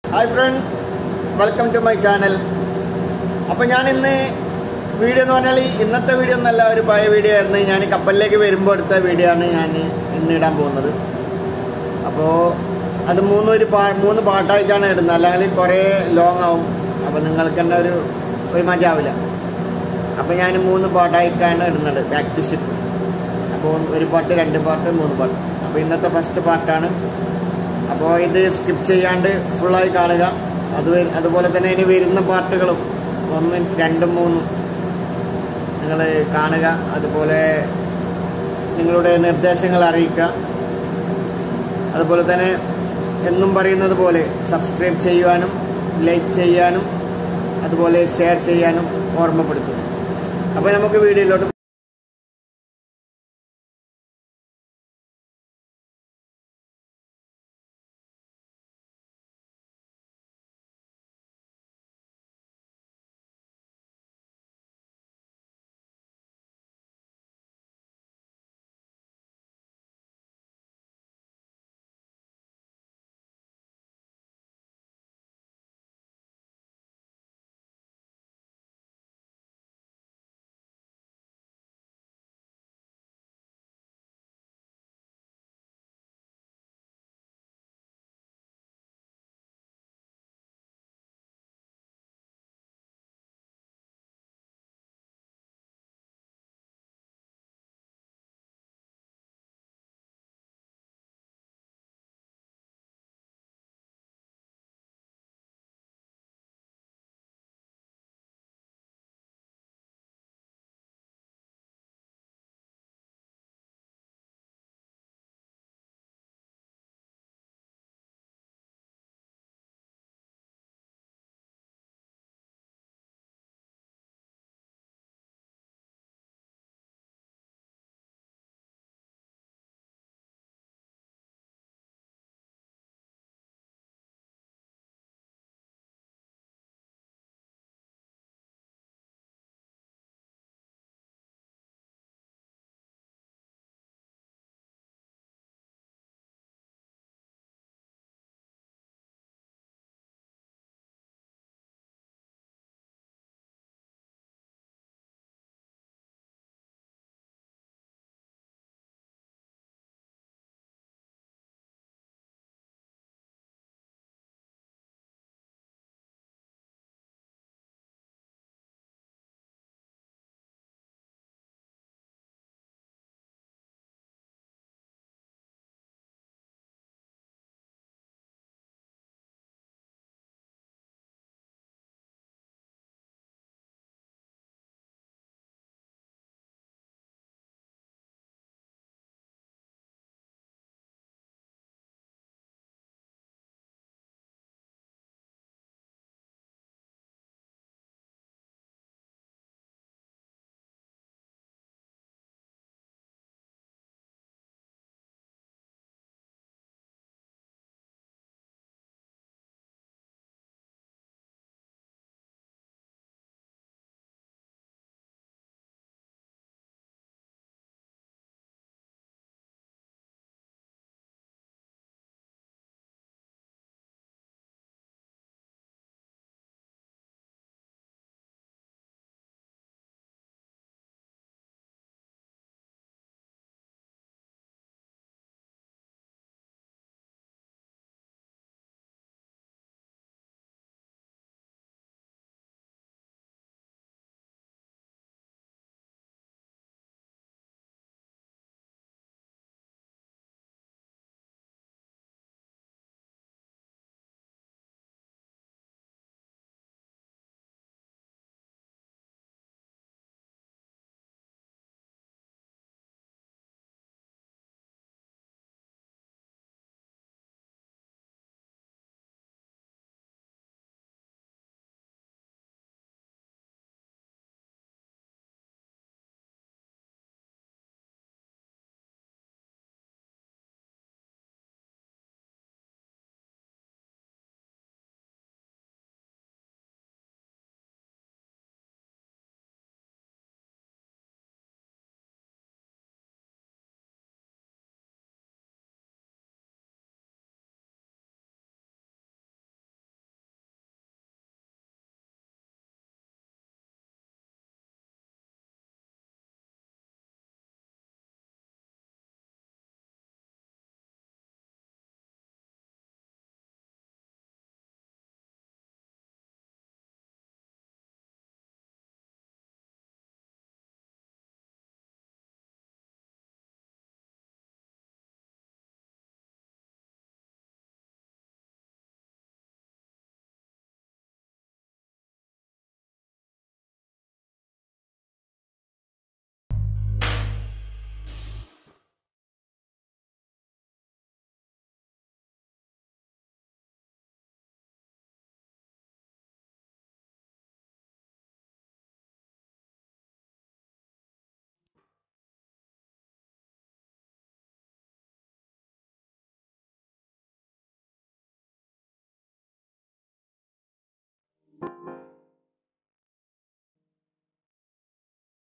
hi friend welcome to my channel അപ്പോൾ ഞാൻ ഇന്ന് വീഡിയോ എന്ന് പറഞ്ഞാൽ ഇന്നത്തെ വീഡിയോ ഒന്നല്ല ഒരു പഴയ വീഡിയോ ആയിരുന്നു ഞാൻ കപ്പലിലേക്ക് വരുമ്പോൾ എടുത്ത വീഡിയോ ആണ് ഞാൻ ഇന്ന് ഇടാൻ പോകുന്നത് അപ്പോൾ അത് മൂന്നൊരു പാ മൂന്ന് പാട്ടായിട്ടാണ് ഇടുന്നത് അല്ലെങ്കിൽ കുറേ ലോങ് ആവും അപ്പോൾ നിങ്ങൾക്ക് തന്നെ ഒരു ഒരു മജാവില്ല അപ്പോൾ ഞാൻ മൂന്ന് പാട്ടായിട്ടാണ് ഇടുന്നത് ബാക്ക് ടു ഷിപ്പ് അപ്പോൾ ഒരു പാട്ട് രണ്ട് പാട്ട് മൂന്ന് പാട്ട് അപ്പോൾ ഇന്നത്തെ ഫസ്റ്റ് പാട്ടാണ് അപ്പോൾ ഇത് സ്കിപ്പ് ചെയ്യാണ്ട് ഫുള്ളായി കാണുക അത് വ- അതുപോലെ തന്നെ ഇനി വരുന്ന പാട്ടുകളും ഒന്ന് രണ്ടും മൂന്നും നിങ്ങൾ കാണുക അതുപോലെ നിങ്ങളുടെ നിർദ്ദേശങ്ങൾ അറിയിക്കുക അതുപോലെ തന്നെ എന്നും പറയുന്നത് പോലെ സബ്സ്ക്രൈബ് ചെയ്യുവാനും ലൈക്ക് ചെയ്യാനും അതുപോലെ ഷെയർ ചെയ്യാനും ഓർമ്മപ്പെടുത്തുന്നു അപ്പോൾ നമുക്ക് വീഡിയോയിലോട്ട്